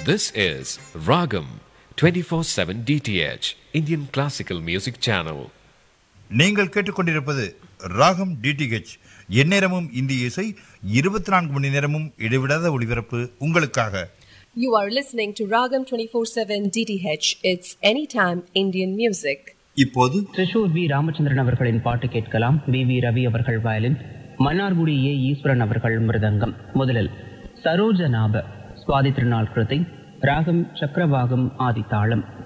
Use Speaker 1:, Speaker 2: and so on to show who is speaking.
Speaker 1: This is Ragam 24/7 DTH Indian Classical Music Channel.
Speaker 2: நீங்கள் கேட்டுக்கொண்டிருப்பது ராகம் டிடிஹெச் எந்நேரமும் இந்திய இசை இருபத்தி நான்கு மணி நேரமும் இடைவிடாத ஒளிபரப்பு உங்களுக்காக
Speaker 3: You are listening to Ragam 24/7 DTH. It's anytime Indian music.
Speaker 2: இப்போது
Speaker 4: திரிஷூர் வி ராமச்சந்திரன் அவர்களின் பாட்டு கேட்கலாம் வி வி ரவி அவர்கள் வயலின் மன்னார்குடி ஏ ஈஸ்வரன் அவர்கள் மிருதங்கம் முதலில் சரோஜநாப சுவாதி திருநாள் கிருதி ராகம் சக்கரவாகம் ஆதித்தாளம்